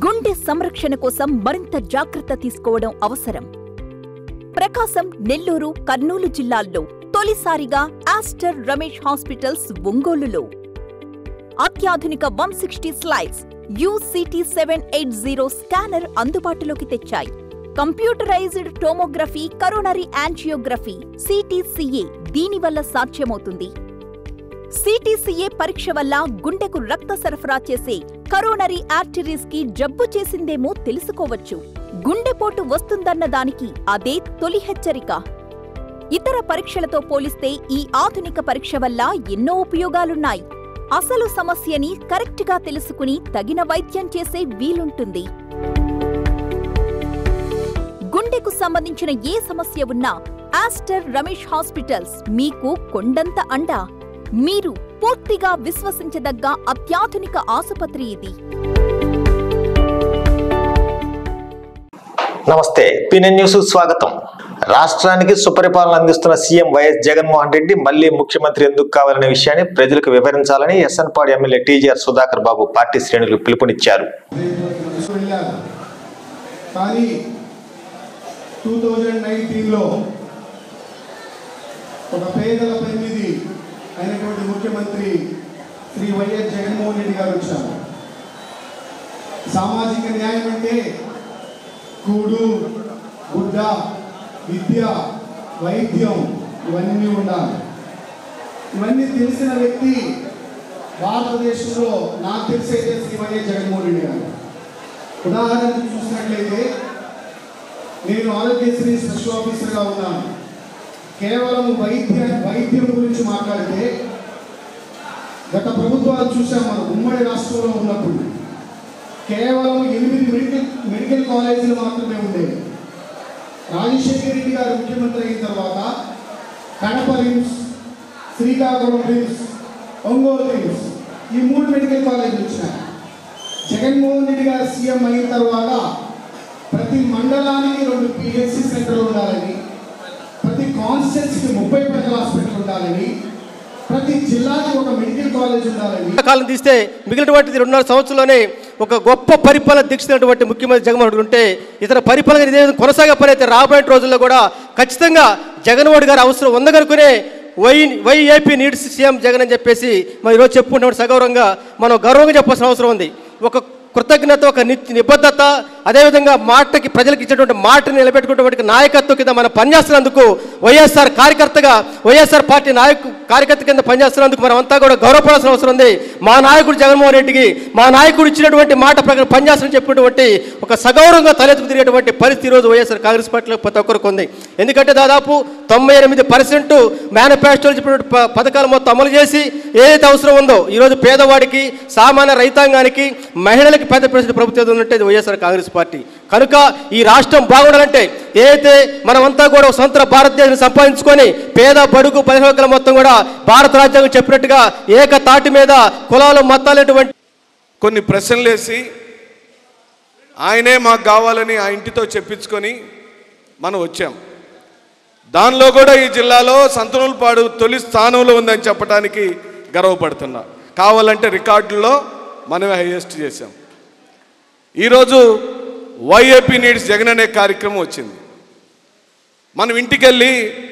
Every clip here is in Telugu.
గుండె సంరక్షణ కోసం మరింత జాగ్రత్త తీసుకోవడం అవసరం ప్రకాశం నెల్లూరు కర్నూలు జిల్లాల్లో తొలిసారిగా ఆస్టర్ రమేష్ హాస్పిటల్స్ ఒంగోలులో అత్యాధునిక one sixty slides UCT seven eight zero scanner అందుబాటులోకి తెచ్చాయి computerized tomography coronary angiography CTCA దీనివల్ల సాధ్యమవుతుంది సిటీసీఏ పరీక్ష వల్ల గుండెకు రక్త సరఫరా చేసే కరోనరీ ఆర్టరీస్ కి జబ్బు చేసిందేమో తెలుసుకోవచ్చు గుండెపోటు వస్తుందన్న దానికి అదే తొలి హెచ్చరిక ఇతర పరీక్షలతో పోలిస్తే ఈ ఆధునిక పరీక్ష వల్ల ఎన్నో ఉపయోగాలున్నాయి అసలు సమస్యని కరెక్ట్గా తెలుసుకుని తగిన వైద్యం చేసే వీలుంటుంది గుండెకు సంబంధించిన ఏ సమస్య ఉన్నా ఆస్టర్ రమేష్ హాస్పిటల్స్ మీకు కొండంత అండా మీరు పూర్తిగా విశ్వసించదగ్గ అత్యాధునిక ఆసుపత్రి ఇది నమస్తే పిఎన్ న్యూస్ స్వాగతం రాష్ట్రానికి సుపరిపాలన అందిస్తున్న సీఎం వైఎస్ జగన్మోహన్ రెడ్డి మళ్లీ ముఖ్యమంత్రి ఎందుకు కావాలనే విషయాన్ని ప్రజలకు వివరించాలని SNPadu MLA TJR Sudhakar Babu party శ్రేణులకు పిలుపునిచ్చారు మనసు వెళ్ళారు కానీ టూ థౌజండ్ నైన్టీన్లో ఒక పేదల ప్రతినిధి అయినటువంటి ముఖ్యమంత్రి శ్రీ వైఎస్ జగన్మోహన్ రెడ్డి గారు వచ్చారు సామాజిక న్యాయం అంటే కూడు గుడ్డ విద్య వైద్యం ఇవన్నీ ఉండాలి ఇవన్నీ తెలిసిన వ్యక్తి భారతదేశంలో నాకు తెలిసైతే శ్రీ వైఎస్ జగన్మోహన్ రెడ్డి గారు ఉదాహరణకు చూసినట్లయితే నేను ఆరోగ్యశ్రీ స్పెషల్ ఆఫీసర్గా ఉన్నాను కేవలం వైద్య వైద్యం గురించి మాట్లాడితే గత ప్రభుత్వాలు చూసాం మనం ఉమ్మడి రాష్ట్రంలో ఉన్నప్పుడు కేవలం ఎనిమిది మెడికల్ మెడికల్ కాలేజీలు మాత్రమే ఉండేవి రాజశేఖర రెడ్డి గారు ముఖ్యమంత్రి అయిన తర్వాత Kadapa RIMS Srikakulam RIMS Ongole RIMS ఈ మూడు మెడికల్ కాలేజీలు వచ్చినాయి జగన్మోహన్ రెడ్డి గారు సీఎం అయిన తర్వాత ప్రతి మండలానికి రెండు పిహెచ్సి సెంటర్లు ఉండాలని ప్రతి కాన్స్టిట్యున్సీకి ముప్పై పడకల హాస్పిటల్ ఉండాలని ప్రతి జిల్లాకి ఒక మెడికల్ కాలేజ్ ఉండాలని కాలం తీస్తే మిగిలినటువంటి రెండున్నర సంవత్సరంలోనే ఒక గొప్ప పరిపాలన దీక్షించినటువంటి ముఖ్యమంత్రి జగన్మోహన్ రెడ్డి ఉంటే ఇతర పరిపాలన ఇదే విధంగా కొనసాగే పని అయితే రాబోయే రోజుల్లో కూడా ఖచ్చితంగా జగన్మోహన్ రెడ్డి గారు అవసరం ఉందనుకునే why why AP needs CM Jagan అని చెప్పేసి మరి ఈరోజు చెప్పుకుంటున్న సగౌరవంగా మనం గౌరవంగా చెప్పాల్సిన అవసరం ఉంది ఒక కృతజ్ఞత ఒక నిత్య నిబద్ధత అదేవిధంగా మాటకి ప్రజలకు ఇచ్చేటువంటి మాటని నిలబెట్టుకున్నటువంటి నాయకత్వం కింద మనం పనిచేస్తున్నందుకు వైఎస్ఆర్ కార్యకర్తగా వైఎస్ఆర్ పార్టీ నాయకు కార్యకర్త కింద పనిచేస్తున్నందుకు మనం అంతా కూడా గౌరవపడాల్సిన అవసరం ఉంది మా నాయకుడు జగన్మోహన్ రెడ్డికి మా నాయకుడు ఇచ్చినటువంటి మాట ప్రకారం పనిచేస్తామని చెప్పినటువంటి ఒక సగౌరవంగా తలెత్తుకు తిరిగేటువంటి పరిస్థితి ఈరోజు వైఎస్ఆర్ కాంగ్రెస్ పార్టీలో ప్రతి ఒక్కరికి ఉంది ఎందుకంటే దాదాపు తొంభై ఎనిమిది పర్సెంట్ మేనిఫెస్టోలు చెప్పినటువంటి ప- పథకాలు మొత్తం అమలు చేసి ఏదైతే అవసరం ఉందో ఈరోజు పేదవాడికి సామాన్య రైతాంగానికి మహిళలకి పెద్ద పరిస్థితి ప్రభుత్వం ఉన్నట్టు అది వైఎస్ఆర్ కాంగ్రెస్ పార్టీ కనుక ఈ రాష్ట్రం బాగుండాలంటే ఏదైతే మనమంతా కూడా ఒక సొంత భారతదేశం సంపాదించుకొని పేద బడుగు పరిహోకల మొత్తం కూడా భారత రాజ్యాంగం చెప్పినట్టుగా ఏక తాటి మీద కులాలు మతాలటువంటి కొన్ని ప్రశ్నలు వేసి ఆయనే మాకు కావాలని ఆ ఇంటితో చెప్పించుకొని మనం వచ్చాం దానిలో కూడా ఈ జిల్లాలో సంతనూలుపాడు తొలి స్థానంలో ఉందని చెప్పడానికి గర్వపడుతున్నా కావాలంటే రికార్డుల్లో మనమే హైయెస్ట్ చేశాం ఈరోజు వైఏపీ నీడ్స్ జగన్ అనే కార్యక్రమం వచ్చింది మనం ఇంటికి వెళ్ళి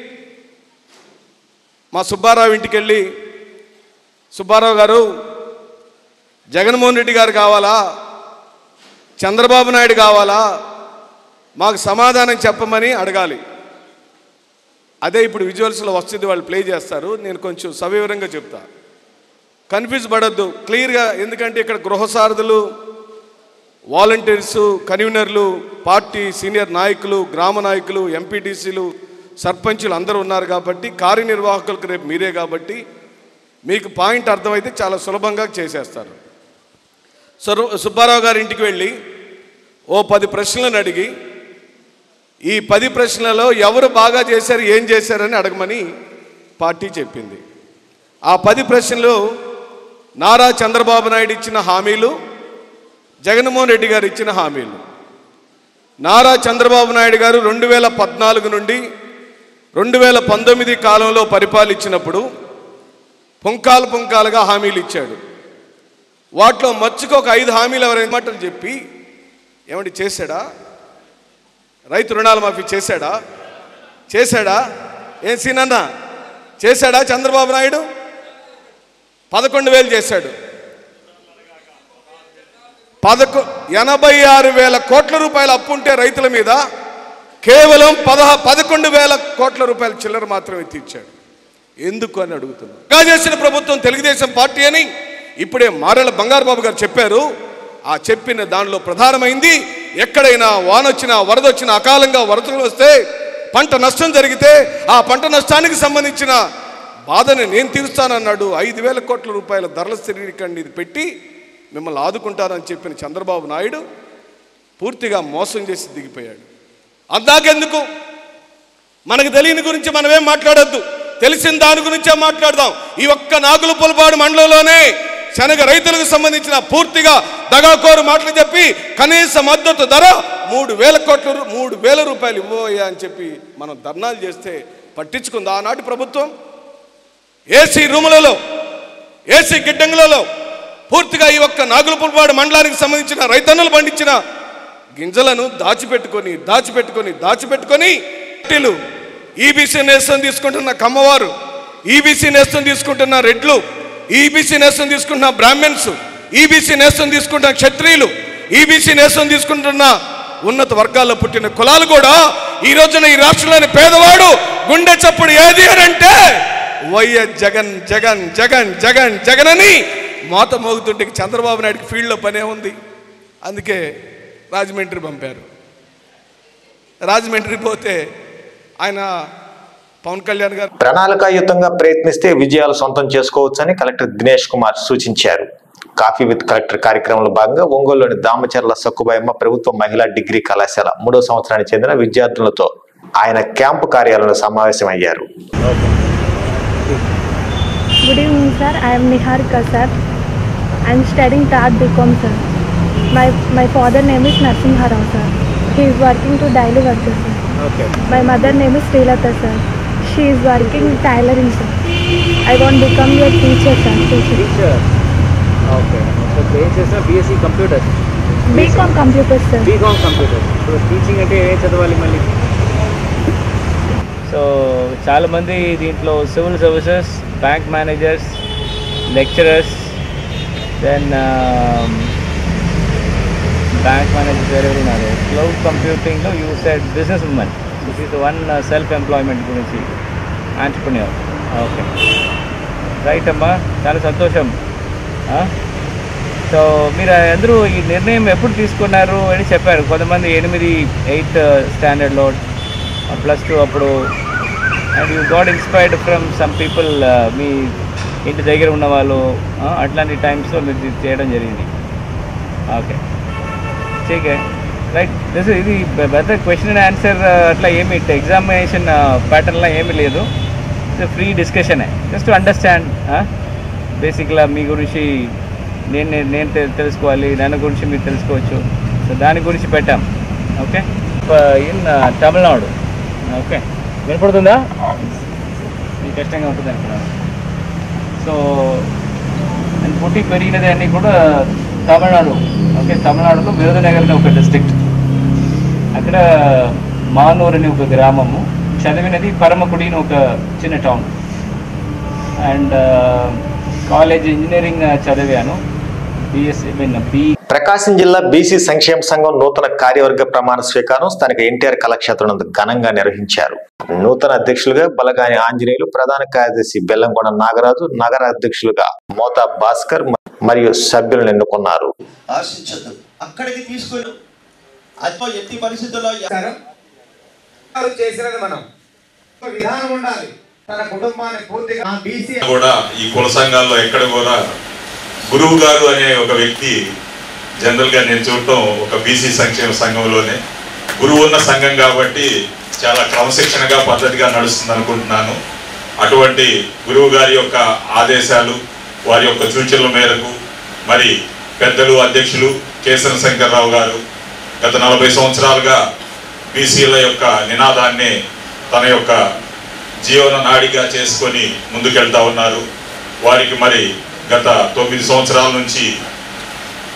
మా సుబ్బారావు ఇంటికి వెళ్ళి సుబ్బారావు గారు జగన్మోహన్ రెడ్డి గారు కావాలా చంద్రబాబు నాయుడు కావాలా మాకు సమాధానం చెప్పమని అడగాలి అదే ఇప్పుడు విజువల్స్లో వస్తుంది వాళ్ళు ప్లే చేస్తారు నేను కొంచెం సవివరంగా చెప్తా కన్ఫ్యూజ్ పడద్దు క్లియర్గా ఎందుకంటే ఇక్కడ గృహసారథులు వాలంటీర్స్ కన్వీనర్లు పార్టీ సీనియర్ నాయకులు గ్రామ నాయకులు ఎంపీటీసీలు సర్పంచులు అందరూ ఉన్నారు కాబట్టి కార్యనిర్వాహకులకు రేపు మీరే కాబట్టి మీకు పాయింట్ అర్థమైతే చాలా సులభంగా చేసేస్తారు సరు సుబ్బారావు గారి ఇంటికి వెళ్ళి ఓ పది ప్రశ్నలను అడిగి ఈ పది ప్రశ్నలలో ఎవరు బాగా చేశారు ఏం చేశారని అడగమని పార్టీ చెప్పింది ఆ పది ప్రశ్నలు నారా చంద్రబాబు నాయుడు ఇచ్చిన హామీలు జగన్మోహన్ రెడ్డి గారు ఇచ్చిన హామీలు నారా చంద్రబాబు నాయుడు గారు రెండు వేల పద్నాలుగు నుండి రెండు వేల పంతొమ్మిది కాలంలో పరిపాలించినప్పుడు పుంకాలు పుంకాలుగా హామీలు ఇచ్చాడు వాటిలో మచ్చుకు ఒక ఐదు హామీలు ఎవరైనా మాటలు చెప్పి ఏమండి చేశాడా రైతు రుణాల మాఫీ చేశాడా చేశాడా ఏం సీనన్న చేశాడా చంద్రబాబు నాయుడు పదకొండు వేలు చేశాడు పదకొ ఎనభై ఆరు వేల కోట్ల రూపాయల అప్పు ఉంటే రైతుల మీద కేవలం పదహ పదకొండు వేల కోట్ల రూపాయల చిల్లర మాత్రమే తీర్చాడు ఎందుకు అని అడుగుతున్నా ఇంకా చేసిన ప్రభుత్వం తెలుగుదేశం పార్టీ అని ఇప్పుడే మారెళ్ళ బంగారు బాబు గారు చెప్పారు ఆ చెప్పిన దానిలో ప్రధానమైంది ఎక్కడైనా వానొచ్చినా వరదొచ్చినా అకాలంగా వరదలు వస్తే పంట నష్టం జరిగితే ఆ పంట నష్టానికి సంబంధించిన బాధని నేను తీరుస్తానన్నాడు ఐదు వేల కోట్ల రూపాయల ధరల స్థిరీకరణ ఇది పెట్టి మిమ్మల్ని ఆదుకుంటానని చెప్పిన చంద్రబాబు నాయుడు పూర్తిగా మోసం చేసి దిగిపోయాడు అందాకెందుకు మనకు తెలియని గురించి మనమేం మాట్లాడొద్దు తెలిసిన దాని గురించే మాట్లాడదాం ఈ ఒక్క నాగుల పులపాడు మండలంలోనే శనగ రైతులకు సంబంధించిన పూర్తిగా దగాకోరు మాటలు చెప్పి కనీస మద్దతు ధర మూడు వేల కోట్ల రూ- మూడు వేల రూపాయలు ఇవ్వబోయా అని చెప్పి మనం ధర్నాలు చేస్తే పట్టించుకుందా ఆనాటి ప్రభుత్వం ఏసీ రూములలో ఏసీ గిడ్డంగులలో పూర్తిగా ఈ ఒక్క నాగులపుల్పాడు మండలానికి సంబంధించిన రైతన్నులు పండించిన గింజలను దాచిపెట్టుకొని దాచిపెట్టుకొని దాచిపెట్టుకొని పార్టీలు ఈబీసీ నేస్తం తీసుకుంటున్న కమ్మవారు ఈబీసీ నేస్తం తీసుకుంటున్న రెడ్లు ఈబీసీ నేస్తం తీసుకుంటున్న బ్రాహ్మణ్స్ ఈబీసీ నేస్తం తీసుకుంటున్న క్షత్రియులు ఈబీసీ నేస్తం తీసుకుంటున్న ఉన్నత వర్గాల్లో పుట్టిన కులాలు కూడా ఈ రోజున ఈ రాష్ట్రంలోని పేదవాడు గుండె చప్పుడు ఏది అని అంటే వైఎస్ జగన్ జగన్ జగన్ జగన్ జగన్ అని మోత మోగుతుంటే చంద్రబాబు నాయుడికి ఫీల్డ్లో పనే ఉంది అందుకే రాజమండ్రి పంపారు రాజమండ్రి పోతే ఆయన పవన్ కళ్యాణ్ గారు ప్రణాళికాయుతంగా ప్రయత్నిస్తే విజయాలు సొంతం చేసుకోవచ్చని కలెక్టర్ దినేష్ కుమార్ సూచించారు కాఫీ విత్ కలెక్టర్ కార్యక్రమంలో భాగంగా ఒంగోలులోని దామచర్ల సక్కుబాయమ్మ ప్రభుత్వ మహిళా డిగ్రీ కళాశాల మూడో సంవత్సరానికి చెందిన విద్యార్థులతో ఆయన క్యాంపు కార్యాలయంలో సమావేశమయ్యారు Good evening, sir. I am Niharika, sir. I am studying third BCom, sir. My my father name is Narsimha Rao, sir. He is working to daily worker, sir. Okay. My mother name is Srilata, sir. She is working tailoring, sir. I want to become a teacher, sir. Teacher. Teacher. Okay. So ఏం చేసినా BSc computer BCom computer, sir. BCom computer so teaching అంటే ఏం చదవాలి మళ్ళీ సో చాలామంది దీంట్లో civil services bank managers lecturers then bank managers వేరే ఉన్నారు క్లౌడ్ కంప్యూటింగ్లో you said business women this is one self employment గురించి ఆంటర్ప్రిన్యూర్ ఓకే రైట్ అమ్మా చాలా సంతోషం సో మీరు అందరూ ఈ నిర్ణయం ఎప్పుడు తీసుకున్నారు అని చెప్పారు కొంతమంది ఎనిమిది ఎయిత్ స్టాండర్డ్లో ప్లస్ టూ అప్పుడు and you got inspired from some people మీ ఇంటి దగ్గర ఉన్న వాళ్ళు uh, అట్లాంటి టైమ్స్లో మీరు ఇది చేయడం జరిగింది ఓకే ठीक రైట్ దిస్ ఇది పెద్ద క్వశ్చన్ అండ్ ఆన్సర్ అట్లా ఏమి ఎగ్జామినేషన్ ప్యాటర్న్లో ఏమీ లేదు ఇట్స్ ఫ్రీ డిస్కషనే జస్ట్ టు అండర్స్టాండ్ బేసిక్గా మీ గురించి నేను నేను- నేను తె- తెలుసుకోవాలి దాని గురించి మీరు తెలుసుకోవచ్చు సో దాని గురించి పెట్టాం ఓకే ఇన్ తమిళనాడు ఓకే వినపడుతుందా మీకు కష్టంగా ఉంటుంది అనుకున్నాను సో నేను పుట్టి పెరిగినది అన్నీ కూడా తమిళనాడు ఓకే తమిళనాడులో విరుదునగర్ అని ఒక డిస్ట్రిక్ట్ అక్కడ మానూర్ అని ఒక గ్రామము చదివినది పరమకుడి అని ఒక చిన్న టౌన్ అండ్ కాలేజ్ ఇంజనీరింగ్ చదివాను బిఎస్సీ మీన్ బి ప్రకాశం జిల్లా బీసీ సంక్షేమ సంఘం నూతన కార్యవర్గ ప్రమాణ స్వీకారం స్థానిక ఎన్టీఆర్ కళాక్షేత్రం నందు ఘనంగా నిర్వహించారు నూతన అధ్యక్షులుగా బలగాని ఆంజనేయులు ప్రధాన కార్యదర్శి బెల్లంకొండ నాగరాజు నగర అధ్యక్షులుగా మోతా భాస్కర్ మ- మరియు సభ్యులను ఎన్నుకున్నారు ఆశించద్దు అక్కడికి తీసుకుని అదో ఎట్టి పరిస్థితుల్లో చేశారు. వారు చేసినది మనం ఒక విధానం ఉండాలి తన కుటుంబాన్ని పూర్తిగా ఆ బీసీ కూడా ఈ కుల సంఘాల్లో ఎక్కడ కూడా గురువు గారు అనే ఒక వ్యక్తి జనరల్ గా నేను చూడటం ఒక బీసీ సంక్షేమ సంఘంలోనే గురువు ఉన్న సంఘం కాబట్టి చాలా క్రమశిక్షణగా పద్ధతిగా నడుస్తుంది అనుకుంటున్నాను అటువంటి గురువు గారి యొక్క ఆదేశాలు వారి యొక్క సూచనల మేరకు మరి పెద్దలు అధ్యక్షులు కేసర శంకర్రావు గారు గత నలభై సంవత్సరాలుగా బీసీల యొక్క నినాదాన్ని తన యొక్క జీవన నాడిగా చేసుకొని ముందుకెళ్తా ఉన్నారు వారికి మరి గత తొమ్మిది సంవత్సరాల నుంచి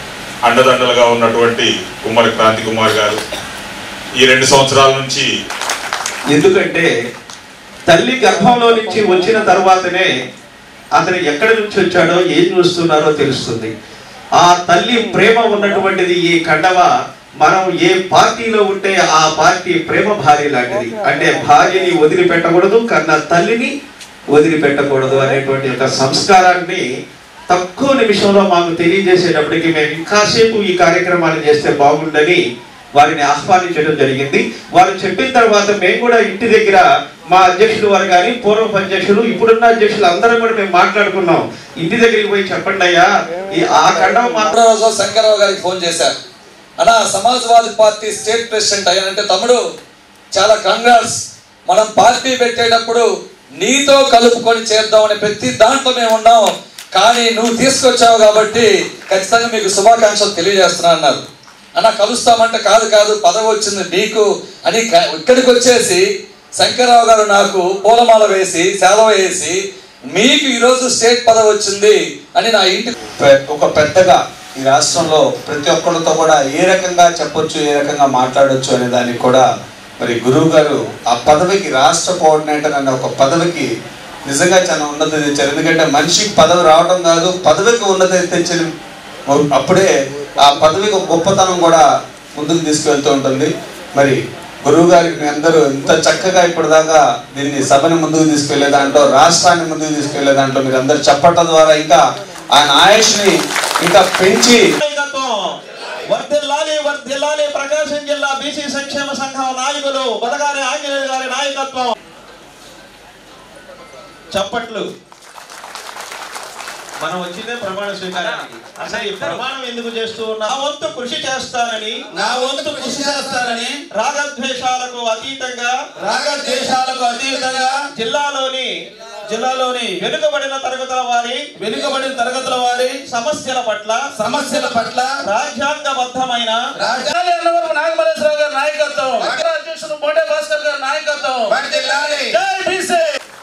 అండదండలుగా ఉన్నటువంటి కుమ్మరి క్రాంతి కుమార్ గారు ఈ రెండు సంవత్సరాల నుంచి ఎందుకంటే తల్లి గర్భంలో నుంచి వచ్చిన తర్వాతనే అతను ఎక్కడి నుంచి వచ్చాడో ఏం చూస్తున్నారో తెలుస్తుంది ఆ తల్లి ప్రేమ ఉన్నటువంటిది ఈ కండవ మనం ఏ పార్టీలో ఉంటే ఆ పార్టీ ప్రేమ భార్య లాంటిది అంటే భార్యని వదిలిపెట్టకూడదు కన్నా తల్లిని వదిలిపెట్టకూడదు అనేటువంటి ఒక సంస్కారాన్ని తక్కువ నిమిషంలో మాకు తెలియజేసేటప్పటికి మేము ఇంకాసేపు ఈ కార్యక్రమాలు చేస్తే బాగుండని వారిని ఆహ్వానించడం జరిగింది వారు చెప్పిన తర్వాత మేము కూడా ఇంటి దగ్గర మా అధ్యక్షులు వారు కానీ పూర్వపు అధ్యక్షులు ఇప్పుడున్న అధ్యక్షులు అందరం కూడా మేము మాట్లాడుకున్నాం ఇంటి దగ్గరికి పోయి చెప్పండి అయ్యా ఈ ఆ కండం మాత్రం రోజు శంకరరావు గారికి ఫోన్ చేశారు అన్నా సమాజ్వాదీ పార్టీ స్టేట్ ప్రెసిడెంట్ అయ్యానంటే తమ్ముడు చాలా కంగ్రాట్స్ మనం పార్టీ పెట్టేటప్పుడు నీతో కలుపుకొని చేద్దామని ప్రతి దాంట్లో మేము ఉన్నాం కానీ నువ్వు తీసుకొచ్చావు కాబట్టి ఖచ్చితంగా మీకు శుభాకాంక్షలు తెలియజేస్తున్నా అన్నారు అన్న కలుస్తామంటే కాదు కాదు పదవి వచ్చింది నీకు అని క- ఇక్కడికి వచ్చేసి శంకరరావు గారు నాకు పూలమాల వేసి సెలవు వేసి మీకు ఈరోజు స్టేట్ పదవి వచ్చింది అని నా ఇంటి పె- ఒక పెద్దగా ఈ రాష్ట్రంలో ప్రతి ఒక్కరితో కూడా ఏ రకంగా చెప్పొచ్చు ఏ రకంగా మాట్లాడొచ్చు అనే దానికి కూడా మరి గురువు గారు ఆ పదవికి రాష్ట్ర కోఆర్డినేటర్ అనే ఒక పదవికి నిజంగా చాలా ఉన్నతి తెచ్చారు ఎందుకంటే మనిషికి పదవి రావడం కాదు పదవికి ఉన్నతి తెచ్చిన అప్పుడే ఆ పదవికి ఒక గొప్పతనం కూడా ముందుకు తీసుకువెళ్తూ ఉంటుంది మరి గురువు గారికి మీ అందరూ ఇంత చక్కగా ఇప్పటిదాకా దీన్ని సభని ముందుకు తీసుకెళ్లే దాంట్లో రాష్ట్రాన్ని ముందుకు తీసుకెళ్లే దాంట్లో మీరు అందరు చెప్పటం ద్వారా ఇంకా ఆయన ఆయుష్ని ఇంకా పెంచి వర్ధిల్లాలి వర్ధిల్లాలి ప్రకాశం జిల్లా బీసీ సంక్షేమ సంఘం నాయకులు బొదగారి ఆంజనేయులు గారి నాయకత్వం చప్పట్లు మనం వచ్చిందే ప్రమాణ స్వీకారానికి అసలు ఈ ప్రమాణం ఎందుకు చేస్తూ ఉన్నా నా వంతు కృషి చేస్తానని నా వంతు కృషి చేస్తానని రాగద్వేషాలకు అతీతంగా రాగద్వేషాలకు అతీతంగా జిల్లాలోని జిల్లాలోని వెనుకబడిన తరగతుల వారి వెనుకబడిన తరగతుల వారి సమస్యల పట్ల సమస్యల పట్ల రాజ్యాంగబద్ధమైన నాగమరేశ్వరరావు గారి నాయకత్వం అధ్యక్షుడు మోటే భాస్కర్ గారి నాయకత్వం జై బీసీ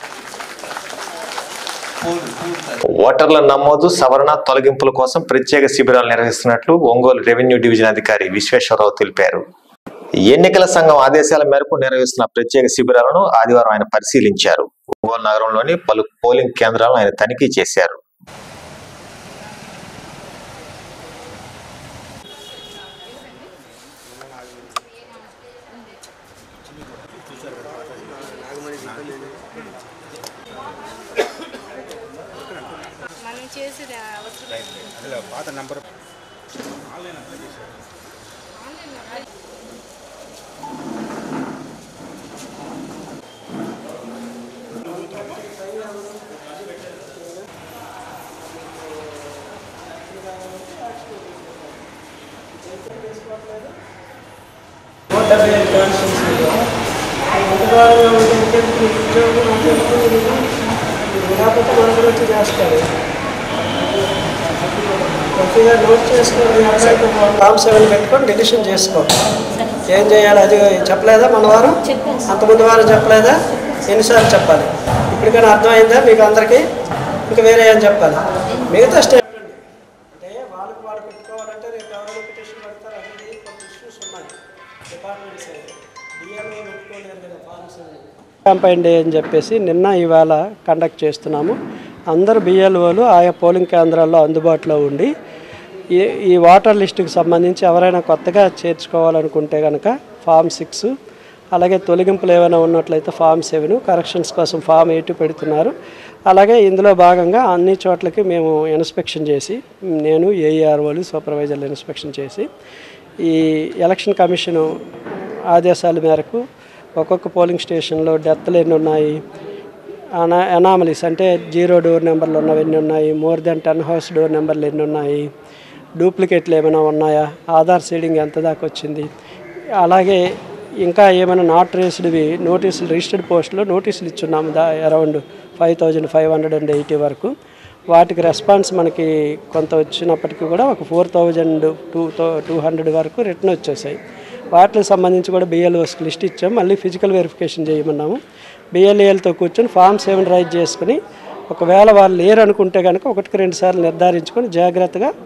ఓటర్ల నమోదు సవరణ తొలగింపుల కోసం ప్రత్యేక శిబిరాలు నిర్వహిస్తున్నట్లు ఒంగోలు రెవెన్యూ డివిజన్ అధికారి విశ్వేశ్వరరావు తెలిపారు ఎన్నికల సంఘం ఆదేశాల మేరకు నిర్వహిస్తున్న ప్రత్యేక శిబిరాలను ఆదివారం ఆయన పరిశీలించారు ఒంగోలు నగరంలోని పలు పోలింగ్ కేంద్రాలను ఆయన తనిఖీ చేశారు మనం చేసేది అవసరం పాత నంబర్ నూట డెబ్బై ఐదు కాన్స్టిట్యూన్సీలో ముందుగానే ఉంటే ఉద్యోగం లేకపోతే మనకు వచ్చి చేస్తారు కొద్దిగా నోట్ చేసుకొని రామ్ సెవెన్ పెట్టుకొని డిలిషన్ చేసుకో ఏం చేయాలి అది చెప్పలేదా మన వారం అంత ముందు వారం చెప్పలేదా ఎన్నిసార్లు చెప్పాలి ఇప్పటికైనా అర్థమైందా మీకు అందరికీ ఇంకా వేరే ఏం చెప్పాలి మిగతా స్టేట్ అంటే వాళ్ళకి వాళ్ళు పెట్టుకోవాలంటే రేపు ఎవరైనా పిటిషన్ పెడతారు అది ఇది కొన్ని ఇష్యూస్ ఉన్నాయి డిపార్ట్మెంట్ సైడ్ డిఎల్ఓ పెట్టుకోలేరు కదా ఫార్మ్స్ క్యాంపైన్ డే అని చెప్పేసి నిన్న ఇవాళ కండక్ట్ చేస్తున్నాము అందరు బిఎల్ఓలు ఆయా పోలింగ్ కేంద్రాల్లో అందుబాటులో ఉండి ఈ ఈ వాటర్ లిస్టుకి సంబంధించి ఎవరైనా కొత్తగా చేర్చుకోవాలనుకుంటే కనుక ఫామ్ సిక్స్ అలాగే తొలగింపులు ఏమైనా ఉన్నట్లయితే ఫామ్ సెవెన్ కరెక్షన్స్ కోసం ఫామ్ ఎయిట్ పెడుతున్నారు అలాగే ఇందులో భాగంగా అన్ని చోట్లకి మేము ఇన్స్పెక్షన్ చేసి నేను ఏఈఆర్ఓలు సూపర్వైజర్లు ఇన్స్పెక్షన్ చేసి ఈ ఎలక్షన్ కమిషన్ ఆదేశాల మేరకు ఒక్కొక్క పోలింగ్ స్టేషన్లో డెత్లు ఎన్ని ఉన్నాయి అనా అనామలీస్ అంటే జీరో డోర్ నెంబర్లు ఉన్నవి ఎన్ని ఉన్నాయి more then ten house door నెంబర్లు ఎన్ని ఉన్నాయి డూప్లికేట్లు ఏమైనా ఉన్నాయా ఆధార్ సీడింగ్ ఎంత దాకా వచ్చింది అలాగే ఇంకా ఏమైనా నాట్ రేస్డ్వి నోటీసులు రిజిస్టర్డ్ పోస్టులో నోటీసులు ఇచ్చున్నాము the around five thousand five hundred and eighty వరకు వాటికి రెస్పాన్స్ మనకి కొంత వచ్చినప్పటికీ కూడా ఒక four thousand two two hundred వరకు రిటర్న్ వచ్చేసాయి వాటికి సంబంధించి కూడా బిఎల్ఓస్కి లిస్ట్ ఇచ్చాము మళ్ళీ ఫిజికల్ వెరిఫికేషన్ చేయమన్నాము బిఎల్ఏలతో కూర్చొని ఫామ్ సెవెన్ రైజ్ చేసుకుని ఒకవేళ వాళ్ళు లేరు అనుకుంటే కనుక ఒకటికి రెండు సార్లు నిర్ధారించుకొని జాగ్రత్తగా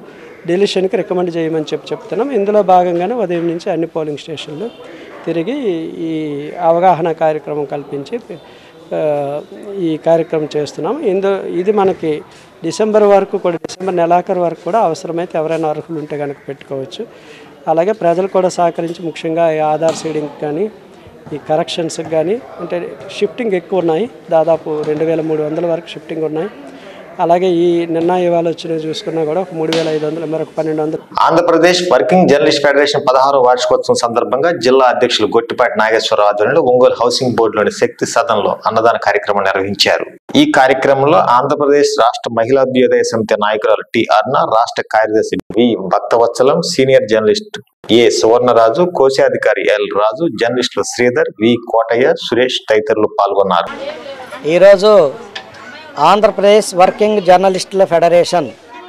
డెలిషన్కి రికమెండ్ చేయమని చెప్పి చెప్తున్నాం ఇందులో భాగంగానే ఉదయం నుంచి అన్ని పోలింగ్ స్టేషన్లు తిరిగి ఈ అవగాహన కార్యక్రమం కల్పించి ఆ, ఈ కార్యక్రమం చేస్తున్నాం ఇందు ఇది మనకి డిసెంబర్ వరకు కూడా డిసెంబర్ నెలాఖరు వరకు కూడా అవసరమైతే ఎవరైనా అర్హులు ఉంటే కనుక పెట్టుకోవచ్చు అలాగే ప్రజలు కూడా సహకరించి ముఖ్యంగా ఈ ఆధార్ సీడింగ్ కానీ ఈ కరెక్షన్స్కి కానీ అంటే షిఫ్టింగ్ ఎక్కువ ఉన్నాయి దాదాపు రెండు వేల మూడు వందల వరకు షిఫ్టింగ్ ఉన్నాయి అలాగే ఈ నిన్న ఇవాళ వచ్చినవి చూసుకున్నా కూడా ఒక మూడు వేల ఐదు వందలు మరొక పన్నెండు వందలు ఆంధ్రప్రదేశ్ వర్కింగ్ జర్నలిస్ట్ ఫెడరేషన్ పదహారో వార్షికోత్సవం సందర్భంగా జిల్లా అధ్యక్షులు గొట్టిపాటి నాగేశ్వరరావు ఆధ్వర్యంలో ఒంగోలు హౌసింగ్ బోర్డులోని శక్తి సదన్లో అన్నదాన కార్యక్రమం నిర్వహించారు ఈ కార్యక్రమంలో ఆంధ్రప్రదేశ్ రాష్ట్ర మహిళాభ్యుదయ సమితి నాయకురాలు టి అర్ణ రాష్ట్ర కార్యదర్శి V Bhaktavatsalam senior journalist A Suvarnaraju కోశాధికారి ఎల్ రాజు జర్నలిస్టులు శ్రీధర్ వి కోటయ్య సురేష్ తదితరులు పాల్గొన్నారు ఈరోజు ఆంధ్రప్రదేశ్ వర్కింగ్ జర్నలిస్టుల ఫెడరేషన్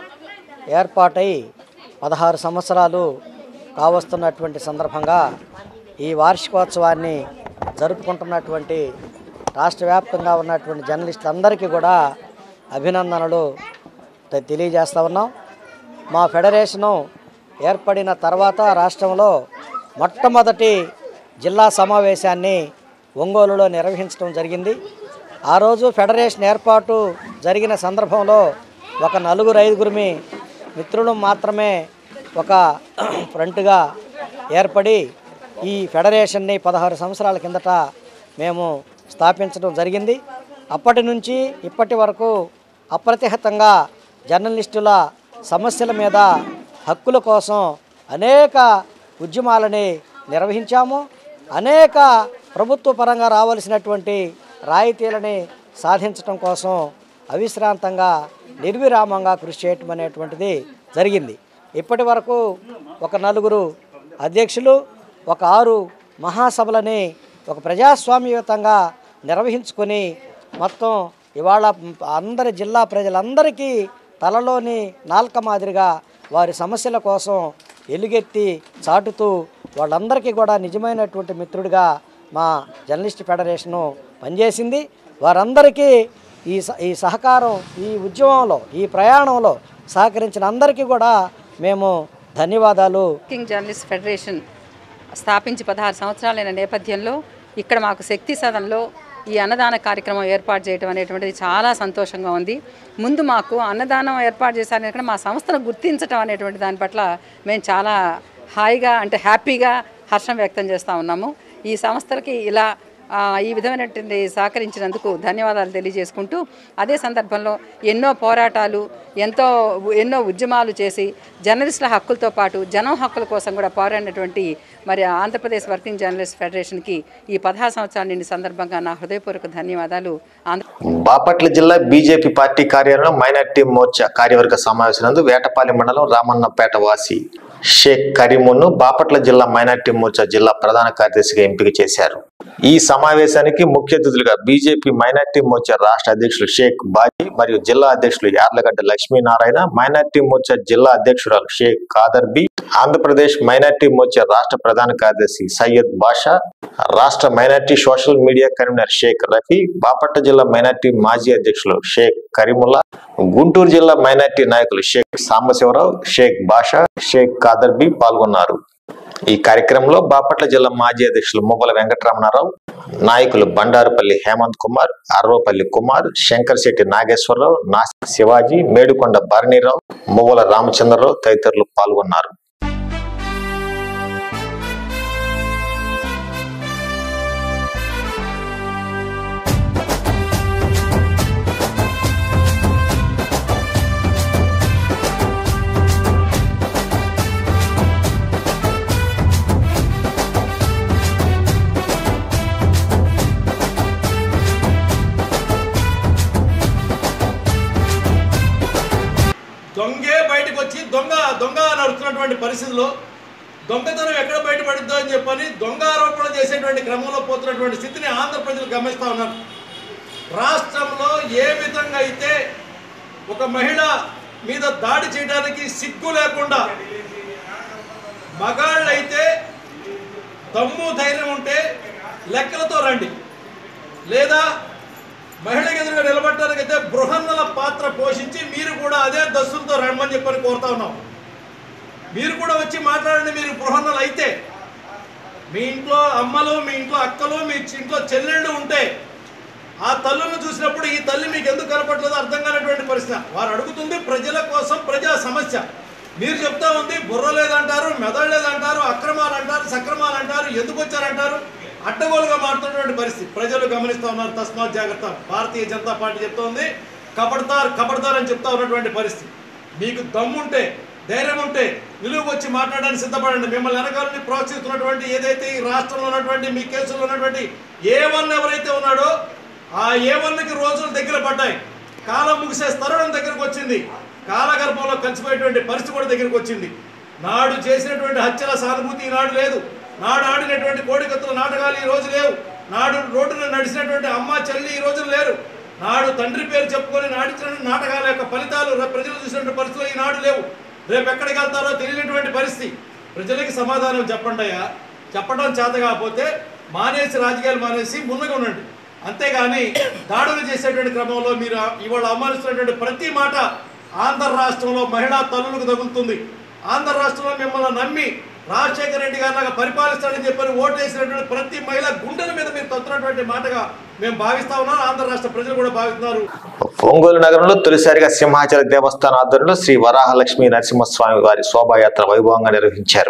ఏర్పాటై పదహారు సంవత్సరాలు కావస్తున్నటువంటి సందర్భంగా ఈ వార్షికోత్సవాన్ని జరుపుకుంటున్నటువంటి రాష్ట్ర వ్యాప్తంగా ఉన్నటువంటి జర్నలిస్టులందరికీ కూడా అభినందనలు తె- తెలియజేస్తా ఉన్నాం మా ఫెడరేషను ఏర్పడిన తర్వాత రాష్ట్రంలో మొట్టమొదటి జిల్లా సమావేశాన్ని ఒంగోలులో నిర్వహించడం జరిగింది ఆ రోజు ఫెడరేషన్ ఏర్పాటు జరిగిన సందర్భంలో ఒక నలుగురు ఐదుగురిమి మిత్రులు మాత్రమే ఒక ఫ్రంట్గా ఏర్పడి ఈ ఫెడరేషన్ని పదహారు సంవత్సరాల కిందట మేము స్థాపించడం జరిగింది అప్పటి నుంచి ఇప్పటి వరకు అప్రతిహతంగా జర్నలిస్టుల సమస్యల మీద హక్కుల కోసం అనేక ఉద్యమాలని నిర్వహించాము అనేక ప్రభుత్వ పరంగా రావాల్సినటువంటి రాయితీలని సాధించడం కోసం అవిశ్రాంతంగా నిర్విరామంగా కృషి చేయటం అనేటువంటిది జరిగింది ఇప్పటి వరకు ఒక నలుగురు అధ్యక్షులు ఒక ఆరు మహాసభలని ఒక ప్రజాస్వామ్యయుతంగా నిర్వహించుకొని మొత్తం ఇవాళ అందరి జిల్లా ప్రజలందరికీ తలలోని నాల్క మాదిరిగా వారి సమస్యల కోసం ఎలుగెత్తి చాటుతూ వాళ్ళందరికీ కూడా నిజమైనటువంటి మిత్రుడిగా మా జర్నలిస్ట్ ఫెడరేషను పనిచేసింది వారందరికీ ఈ స- ఈ సహకారం ఈ ఉద్యమంలో ఈ ప్రయాణంలో సహకరించిన అందరికీ కూడా మేము ధన్యవాదాలు వర్కింగ్ జర్నలిస్ట్ ఫెడరేషన్ స్థాపించి పదహారు సంవత్సరాలైన నేపథ్యంలో ఇక్కడ మాకు శక్తి సదన్లో ఈ అన్నదాన కార్యక్రమం ఏర్పాటు చేయడం అనేటువంటిది చాలా సంతోషంగా ఉంది ముందు మాకు అన్నదానం ఏర్పాటు చేశారని ఇక్కడ మా సంస్థను గుర్తించడం అనేటువంటి దాని పట్ల మేము చాలా హాయిగా అంటే హ్యాపీగా హర్షం వ్యక్తం చేస్తూ ఉన్నాము ఈ సంస్థలకి ఇలా ఆ, ఈ విధమైనటువంటి సహకరించినందుకు ధన్యవాదాలు తెలియజేసుకుంటూ అదే సందర్భంలో ఎన్నో పోరాటాలు ఎంతో ఎన్నో ఉద్యమాలు చేసి జర్నలిస్టుల హక్కులతో పాటు జనం హక్కుల కోసం కూడా పోరాడినటువంటి మరి ఆంధ్రప్రదేశ్ వర్కింగ్ జర్నలిస్ట్ ఫెడరేషన్కి ఈ పదహారు సంవత్సరాల నిండి సందర్భంగా నా హృదయపూర్వక ధన్యవాదాలు ఆంధ్ర బాపట్ల జిల్లా బీజేపీ పార్టీ కార్యాలయంలో మైనార్టీ మోర్చా కార్యవర్గ సమావేశనందు వేటపాలెం మండలం రామన్నపేట వాసి షేక్ కరీమును బాపట్ల జిల్లా మైనార్టీ మోర్చా జిల్లా ప్రధాన కార్యదర్శిగా ఎంపిక చేశారు ఈ సమావేశానికి ముఖ్య అతిథులుగా బీజేపీ మైనార్టీ మోర్చా రాష్ట్ర అధ్యక్షులు షేక్ బాజీ మరియు జిల్లా అధ్యక్షులు యార్లగడ్డ లక్ష్మీనారాయణ మైనార్టీ మోర్చా జిల్లా అధ్యక్షురాలు షేక్ ఖాదర్ బి ఆంధ్రప్రదేశ్ మైనార్టీ మోర్చా రాష్ట్ర ప్రధాన కార్యదర్శి సయ్యద్ బాషా రాష్ట్ర minority social media convener Sheikh Rafi Bapatla జిల్లా మైనార్టీ మాజీ అధ్యక్షులు షేక్ కరీముల్లా గుంటూరు జిల్లా మైనార్టీ నాయకులు షేక్ సాంబశివరావు షేక్ బాషా షేక్ ఖాదర్ బి పాల్గొన్నారు ఈ కార్యక్రమంలో బాపట్ల జిల్లా మాజీ అధ్యక్షులు మువ్వల వెంకటరమణారావు నాయకులు బండారుపల్లి హేమంత్ కుమార్ అర్వపల్లి కుమార్ శంకర్ శెట్టి నాగేశ్వరరావు నాసి శివాజీ మేడుకొండ భరణిరావు మువ్వల రామచంద్రరావు తదితరులు పాల్గొన్నారు దొంగే బయటకు వచ్చి దొంగ దొంగ నడుస్తున్నటువంటి పరిస్థితుల్లో దొంగతనం ఎక్కడ బయటపడుద్దో అని చెప్పని దొంగ ఆరోపణలు చేసేటువంటి క్రమంలో పోతున్నటువంటి స్థితిని ఆంధ్ర ప్రజలు గమనిస్తూ ఉన్నారు రాష్ట్రంలో ఏ విధంగా అయితే ఒక మహిళ మీద దాడి చేయడానికి సిగ్గు లేకుండా మగాళ్ళైతే దమ్ము ధైర్యం ఉంటే లెక్కలతో రండి లేదా మహిళకి ఎదురుగా నిలబడటానికైతే బృహన్నల పాత్ర పోషించి మీరు కూడా అదే దస్సులతో రమ్మని చెప్పని కోరుతా ఉన్నాం మీరు కూడా వచ్చి మాట్లాడండి మీరు బృహన్నలు అయితే మీ ఇంట్లో అమ్మలు మీ ఇంట్లో అక్కలు మీ ఇంట్లో చెల్లెళ్ళు ఉంటే ఆ తల్లులను చూసినప్పుడు ఈ తల్లి మీకు ఎందుకు కనపట్లేదు అర్థం కానటువంటి పరిస్థితి వారు అడుగుతుంది ప్రజల కోసం ప్రజా సమస్య మీరు చెప్తా ఉంది బుర్ర లేదంటారు మెదడు లేదంటారు అక్రమాలు అంటారు సక్రమాలు అంటారు ఎందుకు వచ్చారంటారు అడ్డగోలుగా మారుతున్నటువంటి పరిస్థితి ప్రజలు గమనిస్తూ ఉన్నారు తస్మాత్ జాగ్రత్త భారతీయ జనతా పార్టీ చెప్తోంది కబడతార్ కబడతార్ అని చెప్తా ఉన్నటువంటి పరిస్థితి మీకు దమ్ముంటే ధైర్యం ఉంటే నిలువు వచ్చి మాట్లాడడానికి సిద్ధపడండి మిమ్మల్ని వెనకాలని ప్రోత్సహిస్తున్నటువంటి ఏదైతే ఈ రాష్ట్రంలో ఉన్నటువంటి మీ కేసులో ఉన్నటువంటి ఏ వన్ ఎవరైతే ఉన్నాడో ఆ ఏ వన్కి రోజులు దగ్గర పడ్డాయి కాలం ముగిసే తరుణం దగ్గరకు వచ్చింది కాలగర్భంలో కలిసిపోయేటువంటి పరిస్థితి కూడా దగ్గరకు వచ్చింది నాడు చేసినటువంటి హత్యల సానుభూతి ఈనాడు లేదు నాడు ఆడినటువంటి కోడికత్తుల నాటకాలు ఈ రోజు లేవు నాడు రోడ్డున నడిచినటువంటి అమ్మ చెల్లి ఈ రోజు లేరు నాడు తండ్రి పేరు చెప్పుకొని నాటించిన నాటకాల యొక్క ఫలితాలు ర- ప్రజలు చూసినటువంటి పరిస్థితులు ఈనాడు లేవు రేపు ఎక్కడికి వెళ్తారో తెలియనటువంటి పరిస్థితి ప్రజలకి సమాధానం చెప్పండి అయ్యా చెప్పడం చేత కాకపోతే మానేసి రాజకీయాలు మానేసి ముందుగా ఉండండి అంతేగాని దాడులు చేసేటువంటి క్రమంలో మీరు ఇవాళ అవమానిస్తున్నటువంటి ప్రతి మాట ఆంధ్ర రాష్ట్రంలో మహిళా తల్లులకు తగులుతుంది ఆంధ్ర రాష్ట్రంలో మిమ్మల్ని నమ్మి రాజశేఖర రెడ్డి గారిలాగా పరిపాలిస్తాడని చెప్పని ఓటేసినటువంటి ప్రతి మహిళ గుండెల మీద మీరు తొత్తున్నటువంటి మాటగా మేము భావిస్తా ఉన్నాం ఆంధ్ర రాష్ట్ర ప్రజలు కూడా భావిస్తున్నారు ఒంగోలు నగరంలో తొలిసారిగా సింహాచల దేవస్థానం ఆధ్వర్యంలో శ్రీ వరాహలక్ష్మి నరసింహస్వామి వారి శోభాయాత్ర వైభవంగా నిర్వహించారు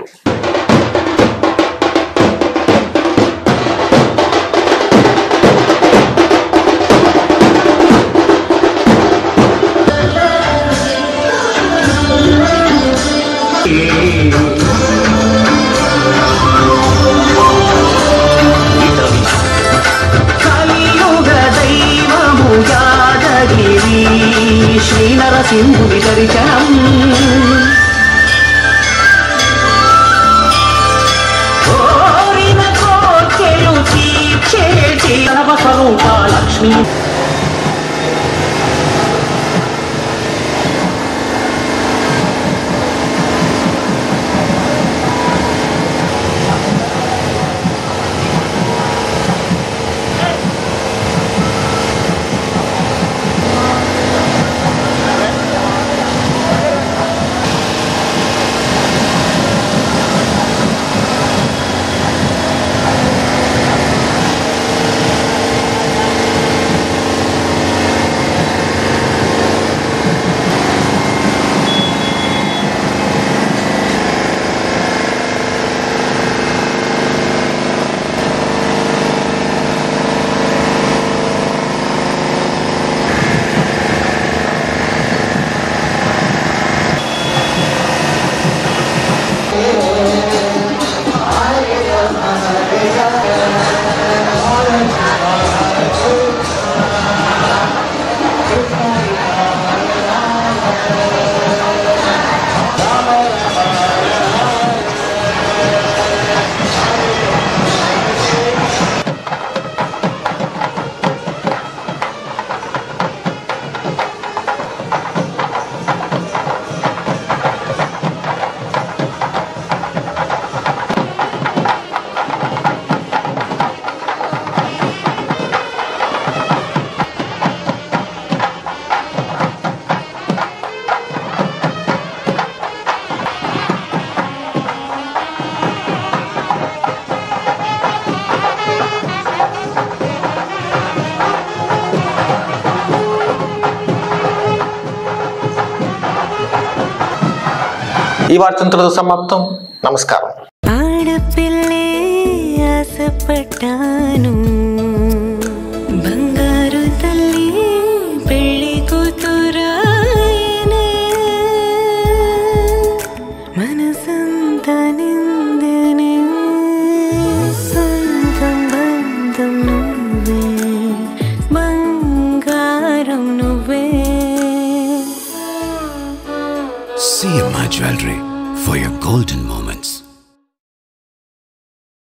కలియుగ దైవము యాదగిరి శ్రీ నరసింహుని దర్శనం కోరిన కోర్కెలు తీర్చేటి సర్వస్వరూప లక్ష్మి ఈ వార్తంతో సమాప్తం నమస్కారం ఆడపిల్లే ఆశపడ్డాను బంగారు తల్లి పెళ్లి కూతురాయనే మనసంత నిందనే సొంతం బంధం నువ్వే బంగారం నువ్వే CMI Jewelry for your golden moments.